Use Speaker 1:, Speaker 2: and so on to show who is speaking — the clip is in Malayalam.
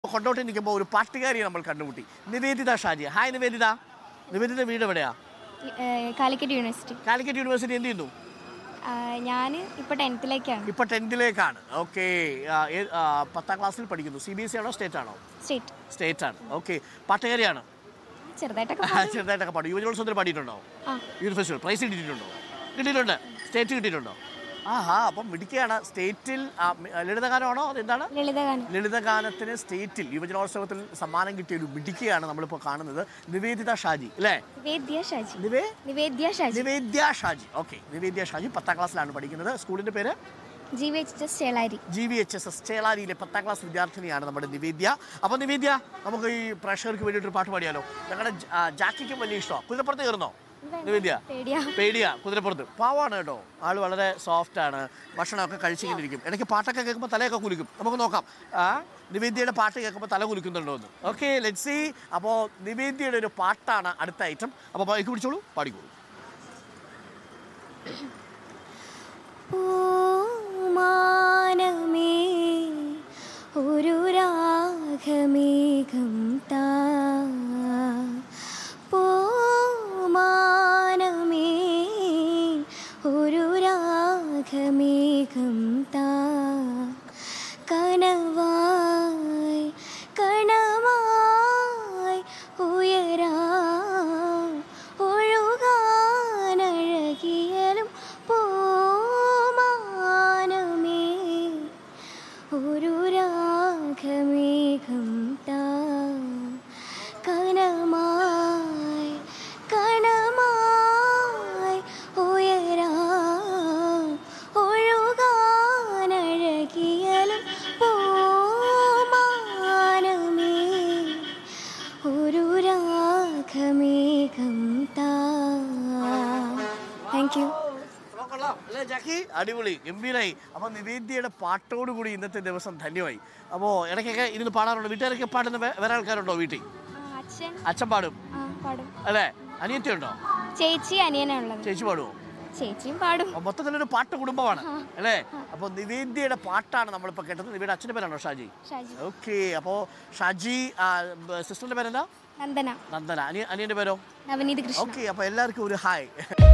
Speaker 1: കൊണ്ടോട്ട് നിൽക്കുമ്പോൾ ഒരു പാട്ടുകാരിയെ നമ്മൾ കണ്ടുമുട്ടി നിവേദിത ഷാജി ഹായ് നിവേദിത നിവേദിത വീട് എവിടെയാ
Speaker 2: കാലിക്കറ്റ് യൂണിവേഴ്സിറ്റി
Speaker 1: കാലിക്കറ്റ് യൂണിവേഴ്സിറ്റി എന്ത് ചെയ്യുന്നു
Speaker 2: ഞാൻ ഇപ്പോൾ ടെൻത്തിലേക്കാണ്
Speaker 1: ഇപ്പൊ ടെൻത്തിലേക്കാണ് ഓക്കെ പത്താം ക്ലാസ്സിൽ പഠിക്കുന്നു സി ബി എസ് സി ആണോ സ്റ്റേറ്റ് ആണോ
Speaker 2: സ്റ്റേറ്റ്
Speaker 1: സ്റ്റേറ്റ് ആണ് ഓക്കെ പാട്ടുകാരിയാണ്
Speaker 2: ചെറുതായിട്ടൊക്കെ
Speaker 1: ചെറുതായിട്ടൊക്കെ പാടും യുവജനോത്സവത്തിൽ പാടിയിട്ടുണ്ടോ
Speaker 2: ആ
Speaker 1: യൂത്ത് ഫെസ്റ്റിവൽ പ്രൈസ് കിട്ടിയിട്ടുണ്ടോ കിട്ടിയിട്ടുണ്ട് സ്റ്റേറ്റ് കിട്ടിയിട്ടുണ്ടോ ആഹാ അപ്പം മിടുക്കിയാണ് സ്റ്റേറ്റിൽ ആ, മി- ലളിതഗാനമാണോ അതെന്താണ്
Speaker 2: ലളിതഗാനം
Speaker 1: ലളിതഗാനത്തിന് സ്റ്റേറ്റിൽ യുവജനോത്സവത്തിൽ സമ്മാനം കിട്ടിയ ഒരു മിടുക്കിയാണ് നമ്മളിപ്പോൾ കാണുന്നത് നിവേദിത ഷാജി അല്ലേ
Speaker 2: നിവേദ്യ ഷാജി
Speaker 1: നിവേ
Speaker 2: നിവേദ്യ ഷാജി
Speaker 1: നിവേദ്യ ഷാജി ഓക്കെ നിവേദ്യ ഷാജി പത്താം ക്ലാസ്സിലാണ് പഠിക്കുന്നത് സ്കൂളിന്റെ പേര്
Speaker 2: G V H S Chelari
Speaker 1: G V H S S ചേളാരിയിലെ പത്താം ക്ലാസ് വിദ്യാർത്ഥിനിയാണ് നമ്മുടെ നിവേദ്യ അപ്പോൾ നിവേദ്യ നമുക്ക് ഈ പ്രേക്ഷകർക്ക് വേണ്ടിയിട്ട് പാട്ട് പാടിയാലോ ഞങ്ങളുടെ ജ- ആ, ജാക്കിക്കും വലിയ ഇഷ്ടമാണ് കുതിരപ്പുറത്ത് കയറുന്നോ നിവേദ്യ
Speaker 2: പേടിയാ
Speaker 1: പേടിയാ കുതിരപ്പുറത്ത് പാവാണ് കേട്ടോ ആൾ വളരെ സോഫ്റ്റ് ആണ് ഭക്ഷണമൊക്കെ കഴിച്ചിങ്ങനെ ഇരിക്കും ഇടയ്ക്ക് പാട്ടൊക്കെ കേൾക്കുമ്പോൾ തലയൊക്കെ കുലുക്കും നമുക്ക് നോക്കാം ആ നിവേദ്യയുടെ പാട്ട് കേൾക്കുമ്പോൾ തല കുലുക്കുന്നുണ്ടോ എന്ന് ഓക്കെ ലെറ്റ് സി അപ്പോൾ നിവേദ്യയുടെ ഒരു പാട്ടാണ് അടുത്ത ഐറ്റം അപ്പോൾ ബൈക്ക് പിടിച്ചോളൂ പാടിക്കോളൂ
Speaker 2: പൂമാനമേ ഒരു രാഗമേഘം താ പൂമാനമേ ഒരു രാഗമേഘം താ കനവായി കണമായി ഉയരാ ഒഴുകാനഴകിയലും പൂമാനമേ ഒരു രാഗമേഘം താ കനമായി കണമായി ഉയരാ ഒഴുകാനഴകിയലും പൂമാനമേ ഒരു രാഗമേഘം താ താങ്ക് യു
Speaker 1: അപ്പോൾ കൊള്ളാം അല്ലേ ജാക്കി അടിപൊളി ഗംഭീരായി അപ്പോൾ നിവേദ്യയുടെ പാട്ടോട് കൂടി ഇന്നത്തെ ദിവസം ധന്യമായി അപ്പോൾ ഇടയ്ക്കൊക്കെ ഇരുന്ന് പാടാറുണ്ട് വീട്ടുകാരൊക്കെ പാടുന്ന വേ- വേറെ ആൾക്കാരുണ്ടോ വീട്ടിൽ
Speaker 2: അച്ഛൻ
Speaker 1: അച്ഛൻ പാടും
Speaker 2: ആ പാടും
Speaker 1: അല്ലേ അനിയത്തിയുണ്ടോ
Speaker 2: ചേച്ചി അനിയനാ ഉള്ളത്
Speaker 1: ചേച്ചി പാടുമോ
Speaker 2: ചേച്ചിയും പാടും
Speaker 1: അപ്പോൾ മൊത്തത്തിലൊരു പാട്ട് കുടുംബമാണ് അല്ലേ അപ്പോൾ നിവേദ്യയുടെ പാട്ടാണ് നമ്മളിപ്പോൾ കേട്ടത് നിവേദിയുടെ അച്ഛൻ്റെ പേരാണോ ഷാജി
Speaker 2: ഷാജി
Speaker 1: ഓക്കെ അപ്പോൾ ഷാജി സിസ്റ്ററിൻ്റെ പേരെന്താ
Speaker 2: നന്ദന
Speaker 1: നന്ദന അനിയ അനിയൻ്റെ പേരോ
Speaker 2: നവനീത് കൃഷ്ണ
Speaker 1: ഓക്കെ അപ്പോൾ എല്ലാവർക്കും ഒരു ഹായ്